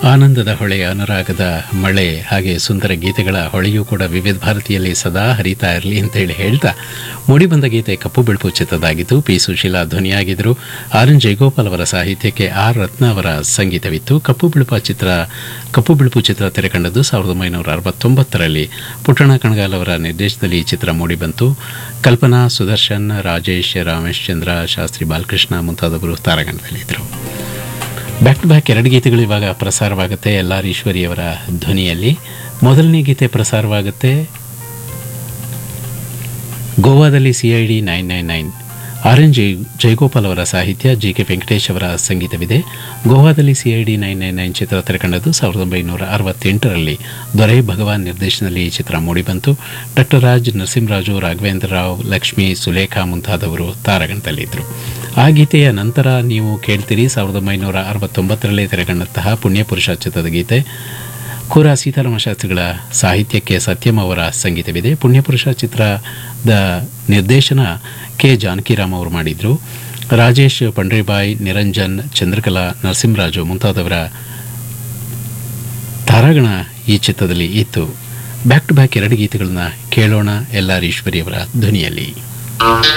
ಆನಂದದ ಹೊಳೆ ಅನುರಾಗದ ಮಳೆ ಹಾಗೆ ಸುಂದರ ಗೀತೆಗಳ ಹೊಳೆಯೂ ಕೂಡ ವಿವಿಧ ಭಾರತಿಯಲ್ಲಿ ಸದಾ ಹರಿತಾ ಇರಲಿ ಅಂತ ಹೇಳಿ ಹೇಳ್ತಾ ಮೂಡಿಬಂದ ಗೀತೆ ಕಪ್ಪು ಬಿಳುಪು ಚಿತ್ರದಾಗಿದ್ದು ಪಿ ಸುಶೀಲಾ ಧ್ವನಿಯಾಗಿದ್ದರು ಆರ್ ಎನ್ ಜಯಗೋಪಾಲ್ ಅವರ ಸಾಹಿತ್ಯಕ್ಕೆ ಆರ್ ರತ್ನ ಅವರ ಸಂಗೀತವಿತ್ತು ಕಪ್ಪು ಬಿಳುಪ ಚಿತ್ರ ಕಪ್ಪು ಬಿಳುಪು ಚಿತ್ರ ತೆರೆಕಂಡದ್ದು ಸಾವಿರದ ಒಂಬೈನೂರ ಅರವತ್ತೊಂಬತ್ತರಲ್ಲಿ ಪುಟ್ಟಣ ಕಣಗಾಲ್ ಅವರ ನಿರ್ದೇಶನದಲ್ಲಿ ಈ ಚಿತ್ರ ಮೂಡಿಬಂತು ಕಲ್ಪನಾ ಸುದರ್ಶನ್ ರಾಜೇಶ್ ರಮೇಶ್ ಚಂದ್ರ ಶಾಸ್ತ್ರಿ ಬಾಲಕೃಷ್ಣ ಮುಂತಾದವರು ತಾರಾಗಣದಲ್ಲಿದ್ದರು ಬ್ಯಾಕ್ ಟು ಬ್ಯಾಕ್ ಎರಡು ಗೀತೆಗಳು ಇವಾಗ ಪ್ರಸಾರವಾಗುತ್ತೆ ಎಲ್ ಆರ್ ಈಶ್ವರಿಯವರ ಧ್ವನಿಯಲ್ಲಿ ಮೊದಲನೇ ಗೀತೆ ಪ್ರಸಾರವಾಗುತ್ತೆ ಗೋವಾದಲ್ಲಿ C I D nine nine nine R N Jai Jayagopal ಅವರ ಸಾಹಿತ್ಯ ಜಿ ಕೆ ವೆಂಕಟೇಶ್ ಅವರ ಸಂಗೀತವಿದೆ ಗೋವಾದಲ್ಲಿ C I D nine nine nine ಚಿತ್ರ ತೆರೆಕಂಡದ್ದು ಸಾವಿರದ ಒಂಬೈನೂರ ಅರವತ್ತೆಂಟರಲ್ಲಿ ದೊರೆ ಭಗವಾನ್ ನಿರ್ದೇಶನದಲ್ಲಿ ಈ ಚಿತ್ರ ಮೂಡಿಬಂತು ಡಾಕ್ಟರ್ ರಾಜ್ ನರಸಿಂಹರಾಜು ರಾಘವೇಂದ್ರ ರಾವ್ ಲಕ್ಷ್ಮಿ ಸುಲೇಖಾ ಮುಂತಾದವರು ತಾರಗಣದಲ್ಲಿದ್ದರು ಆ ಗೀತೆಯ ನಂತರ ನೀವು ಕೇಳ್ತೀರಿ ಸಾವಿರದ ಒಂಬೈನೂರ ಅರವತ್ತೊಂಬತ್ತರಲ್ಲೇ ತೆರೆಕಂಡಂತಹ ಪುಣ್ಯಪುರುಷ ಚಿತ್ರದ ಗೀತೆ ಕೂರ ಸೀತಾರಾಮ ಶಾಸ್ತ್ರಿಗಳ ಸಾಹಿತ್ಯಕ್ಕೆ ಸತ್ಯಂ ಅವರ ಸಂಗೀತವಿದೆ ಪುಣ್ಯಪುರುಷ ಚಿತ್ರದ ನಿರ್ದೇಶನ ಕೆ ಜಾನಕಿರಾಮ್ ಅವರು ಮಾಡಿದ್ರು ರಾಜೇಶ್ ಪಂಡ್ರಿಬಾಯ್ ನಿರಂಜನ್ ಚಂದ್ರಕಲಾ ನರಸಿಂಹರಾಜು ಮುಂತಾದವರ ತಾರಾಗಣ ಈ ಚಿತ್ರದಲ್ಲಿ ಇತ್ತು ಬ್ಯಾಕ್ ಟು ಬ್ಯಾಕ್ ಎರಡು ಗೀತೆಗಳನ್ನ ಕೇಳೋಣ ಎಲ್ ಆರ್ ಈಶ್ವರಿ ಅವರ ಧ್ವನಿಯಲ್ಲಿ